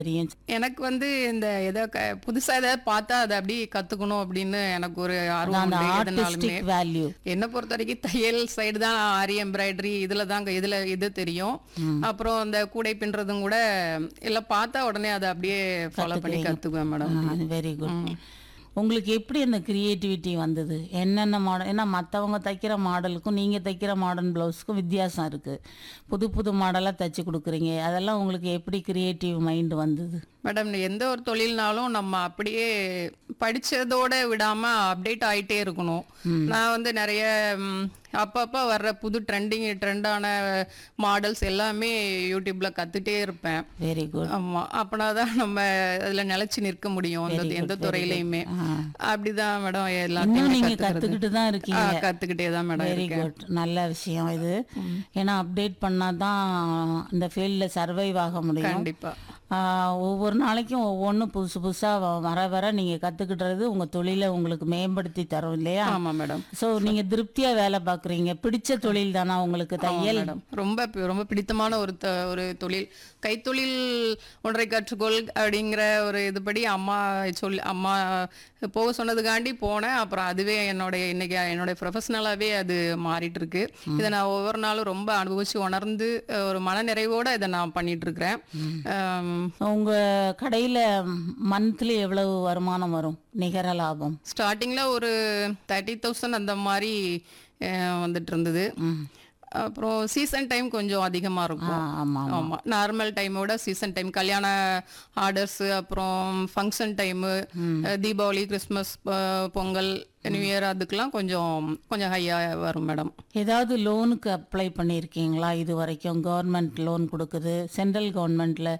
தெரியும் எனக்கு வந்து இந்த ஏதோ க புதுசா ஏதாவது பார்த்தா அதை அப்படியே கத்துக்கணும் அப்படின்னு எனக்கு ஒரு ஆர்வம் அந்த உண்டு எதுனாலுமே ஆர்டிஸ்டிக் வேல்யூ என்னை பொறுத்த வரைக்கும் தையல் சைடு தான் ஆரி எம்ப்ராய்டரி இதுல தாங்க இதுல இது தெரியும் அப்புறம் அந்த கூடை பின்றதும் கூட எல்லாம் பார்த்தா உடனே அதை அப்படியே ஃபாலோ பண்ணி கத்துக்குவேன் மேடம் வெரி குட் உங்களுக்கு எப்படி அந்த கிரியேட்டிவிட்டி வந்தது என்னென்ன மாடல் ஏன்னா மற்றவங்க தைக்கிற மாடலுக்கும் நீங்கள் தைக்கிற மாடர்ன் ப்ளவுஸுக்கும் வித்தியாசம் இருக்குது புது புது மாடலாக தைச்சி கொடுக்குறீங்க அதெல்லாம் உங்களுக்கு எப்படி கிரியேட்டிவ் மைண்ட் வந்தது மேடம் எந்த ஒரு தொழில்னாலும் நம்ம அப்படியே படிச்சதோட விடாம அப்டேட் ஆயிட்டே இருக்கணும் நான் வந்து நிறைய ம், அப்பப்ப வர்ற புது ட்ரெண்டிங் ட்ரெண்டான மாடல்ஸ் எல்லாமே யூடியூப்ல கத்துட்டே இருப்பேன் வெரி குட் ஆமா அப்பனாதான் நம்ம அதுல நிலைச்சு நிற்க முடியும் அந்த எந்த துறையிலயுமே அப்படிதான் மேடம் இன்னும் எல்லாத்தையும் நீங்க கத்துக்கிட்டு தான் இருக்கீங்க கத்துக்கிட்டே தான் மேடம் வெரி குட் நல்ல விஷயம் இது ஏன்னா அப்டேட் பண்ணாதான் இந்த ஃபீல்டில் சர்வைவ் ஆக முடியும் கண்டிப்பா ஆஹ் ஒவ்வொரு நாளைக்கும் ஒவ்வொன்றும் புதுசு புதுசாக வர வர நீங்கள் கற்றுக்கிட்டுறது உங்கள் தொழிலை உங்களுக்கு மேம்படுத்தி தரும் இல்லையா ஆமா மேடம் ஸோ நீங்கள் திருப்தியாக வேலை பார்க்குறீங்க பிடிச்ச தொழில் தானா உங்களுக்கு தையல் மேடம் ரொம்ப பி- ரொம்ப பிடித்தமான ஒரு த- ஒரு தொழில் கைத்தொழில் ஒன்றை கற்றுக்கொள் அப்படிங்கிற ஒரு இதுபடி அம்மா சொல்லி அம்மா போக சொன்னதுக்காண்டி போனேன் அப்புறம் அதுவே என்னுடைய இன்னைக்கு என்னுடைய ப்ரொஃபஷனலாகவே அது மாறிட்டு இருக்கு இதை நான் ஒவ்வொரு நாளும் ரொம்ப அனுபவிச்சு உணர்ந்து அஹ், ஒரு மன நிறைவோட இதை நான் பண்ணிட்டு இருக்கிறேன் ஆம், உங்கள் கடையில் மந்த்லி எவ்வளவு வருமானம் வரும் நிகர லாபம் ஸ்டார்டிங்ல ஒரு தேர்ட்டி தௌசண்ட் அந்த மாதிரி அஹ், வந்துட்டு இருந்தது அப்புறம் சீசன் டைம் கொஞ்சம் அதிகமா ஆ இருக்கும் ஆமாம் ஆமா நார்மல் டைமோட சீசன் டைம் கல்யாண ஆர்டர்ஸ் அப்புறம் ஃபங்க்ஷன் டைமு தீபாவளி கிறிஸ்மஸ் ப- பொங்கல் நியூ இயர் அதுக்கெல்லாம் கொஞ்சம் கொஞ்சம் ஹையா வரும் மேடம் ஏதாவது லோனுக்கு அப்ளை பண்ணியிருக்கீங்களா இது வரைக்கும் கவர்மெண்ட் லோன் கொடுக்குது சென்ட்ரல் கவர்மெண்ட்டில்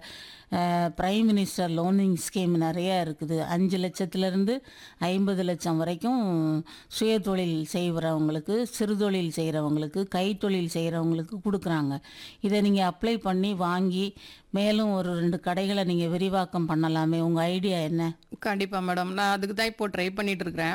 பிரைம் மினிஸ்டர் லோனிங் ஸ்கீம் நிறைய இருக்குது அஞ்சு லட்சத்துலேருந்து ஐம்பது லட்சம் வரைக்கும் சுய தொழில் செய்கிறவங்களுக்கு சிறுதொழில் செய்கிறவங்களுக்கு கைத்தொழில் செய்கிறவங்களுக்கு கொடுக்குறாங்க இதை நீங்கள் அப்ளை பண்ணி வாங்கி மேலும் ஒரு ரெண்டு கடைகளை நீங்கள் விரிவாக்கம் பண்ணலாமே உங்கள் ஐடியா என்ன கண்டிப்பா மேடம் நான் அதுக்கு தான் இப்போ ட்ரை பண்ணிட்டு இருக்கிறேன்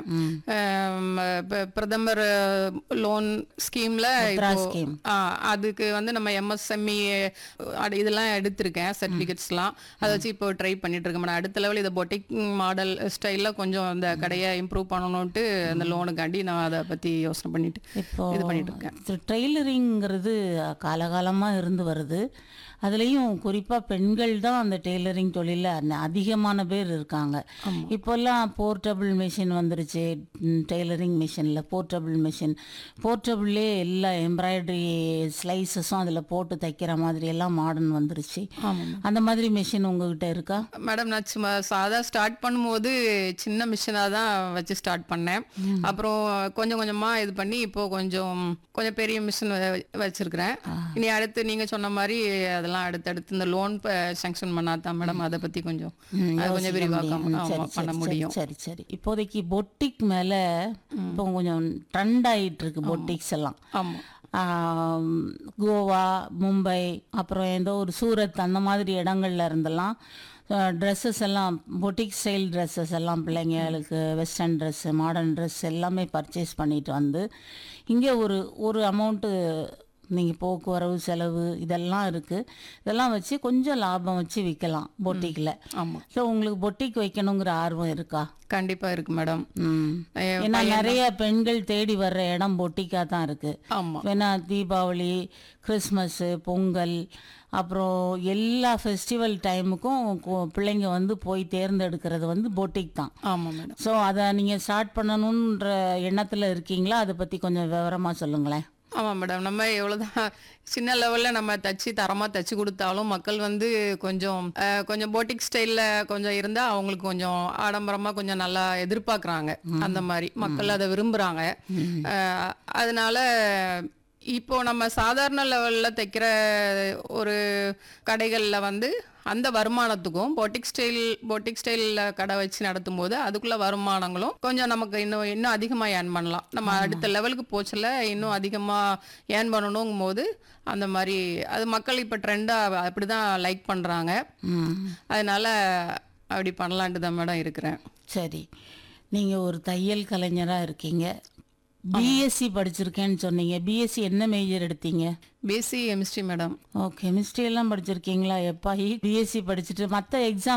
ஆம், ப- பிரதமர் லோன் ஸ்கீம்ல முத்ரா இப்போ ஸ்கீம் ஆ, அதுக்கு வந்து நம்ம எம்எஸ்எம்இ இதெல்லாம் எடுத்திருக்கேன் சர்டிஃபிகேட்ஸ்லாம் அதை வச்சு இப்போ ட்ரை பண்ணிட்டு இருக்கேன் மேடம் அடுத்த லெவல் இதை பொட்டிக் மாடல் ஸ்டைலில் கொஞ்சம் அந்த கடையை இம்ப்ரூவ் பண்ணணும்ட்டு அந்த லோனுக்காண்டி நான் அதை பத்தி யோசனை பண்ணிட்டு இப்போ இது பண்ணிட்டு இருக்கேன் டெய்லரிங்கிறது காலகாலமாக இருந்து வருது அதுலேயும் குறிப்பாக பெண்கள் தான் அந்த டெய்லரிங் தொழிலில் அதிகமான பேர் இருக்காங்க இப்போல்லாம் போர்ட்டபிள் மிஷின் வந்துருச்சு டெய்லரிங் மிஷினில் போர்ட்டபிள் மிஷின் போர்ட்டபிள்லே எல்லா எம்ப்ராய்டரி ஸ்லைசஸும் அதில் போட்டு தைக்கிற மாதிரி எல்லாம் மாடர்ன் வந்துருச்சு ஆமாம் அந்த மாதிரி மிஷின் உங்ககிட்ட இருக்கா மேடம் நான் சும்மா சாதா ஸ்டார்ட் பண்ணும்போது சின்ன மிஷினாக தான் வச்சு ஸ்டார்ட் பண்ணேன் அப்புறம் கொஞ்சம் கொஞ்சமா இது பண்ணி இப்போ கொஞ்சம் கொஞ்சம் பெரிய மிஷின் வச்சிருக்கிறேன் இனி அடுத்து நீங்க சொன்ன மாதிரி அதெல்லாம் அடுத்தடுத்து இந்த லோன் சாங்ஷன் பண்ணாதான் மேடம் அதை பத்தி கொஞ்சம் ம், அது கொஞ்சம் யோசிக்க விரிவாக்கம் முடியும். ஆமா, சரி, பண்ண சரி, முடியும் சரி சரி இப்போதைக்கு பொட்டிக் மேலே இப்போ கொஞ்சம் ட்ரெண்ட் ஆயிட்டு இருக்கு பொட்டிக்ஸ் எல்லாம் ஆமா ஆம், கோவா மும்பை அப்புறம் ஏதோ ஒரு சூரத் அந்த மாதிரி இடங்கள்ல இருந்தெல்லாம் ட்ரெஸ்ஸஸ் எல்லாம் பொட்டிக் ஸ்டைல் ட்ரெஸ்ஸஸ் எல்லாம் பிள்ளைங்களுக்கு வெஸ்டர்ன் ட்ரெஸ்ஸு மாடர்ன் ட்ரெஸ் எல்லாமே பர்ச்சேஸ் பண்ணிட்டு வந்து இங்கே ஒரு ஒரு அமௌண்ட்டு நீங்கள் போக்குவரவு செலவு இதெல்லாம் இருக்குது இதெல்லாம் வச்சு கொஞ்சம் லாபம் வச்சு விற்கலாம் பொட்டிக்கில் ஆமா ஸோ உங்களுக்கு பொட்டிக் வைக்கணுங்கிற ஆர்வம் இருக்கா கண்டிப்பா இருக்கு மேடம் ம் என் ஏன்னா நிறைய பெண்கள் தேடி வர்ற இடம் பொட்டிக்காக தான் இருக்குது ஆமா வேணா தீபாவளி கிறிஸ்மஸ்ஸு பொங்கல் அப்புறம் எல்லா ஃபெஸ்டிவல் டைமுக்கும் கு- பிள்ளைங்க வந்து போய் தேர்ந்தெடுக்கிறது வந்து பொட்டிக் தான் ஆமா மேடம் ஸோ அதை நீங்கள் ஸ்டார்ட் பண்ணணுன்ற எண்ணத்தில் இருக்கீங்களா அதை பற்றி கொஞ்சம் விவரமாக சொல்லுங்களேன் ஆமா மேடம் நம்ம எவ்வளவுதான் சின்ன லெவல்ல நம்ம தச்சு தரமா தச்சு கொடுத்தாலும் மக்கள் வந்து கொஞ்சம் அஹ், கொஞ்சம் போட்டிக் ஸ்டைல்ல கொஞ்சம் இருந்தா அவங்களுக்கு கொஞ்சம் ஆடம்பரமா கொஞ்சம் நல்லா எதிர்பார்க்கறாங்க அந்த மாதிரி மக்கள் அதை விரும்புறாங்க அஹ், அதனால இப்போ நம்ம சாதாரண லெவல்ல தைக்கிற ஒரு கடைகள்ல வந்து அந்த வருமானத்துக்கும் பொட்டிக் ஸ்டைல் பொட்டிக் ஸ்டைலில் கடை வச்சு நடத்தும் போது அதுக்குள்ள வருமானங்களும் கொஞ்சம் நமக்கு இன்னும் இன்னும் அதிகமாக ஏர்ன் பண்ணலாம் நம்ம அடுத்த லெவலுக்கு போச்சுல இன்னும் அதிகமாக ஏர்ன் பண்ணணுங்கும் போது அந்த மாதிரி அது மக்கள் இப்போ ட்ரெண்டாக அப்படி தான் லைக் பண்ணுறாங்க ம் அதனால அப்படி பண்ணலான்ட்டு தான் மேடம் இருக்கிறேன் சரி நீங்கள் ஒரு தையல் கலைஞராக இருக்கீங்க பிஎஸ்சி படிச்சிருக்கேன்னு சொன்னீங்க பிஎஸ்சி என்ன மேஜர் எடுத்தீங்க பிஎஸ்சி கெமிஸ்ட்ரி மேடம் ஓ கெமிஸ்ட்ரி எல்லாம் படிச்சிருக்கீங்களா எப்பா பிஎஸ்சி படிச்சுட்டு மற்ற எக்ஸாம்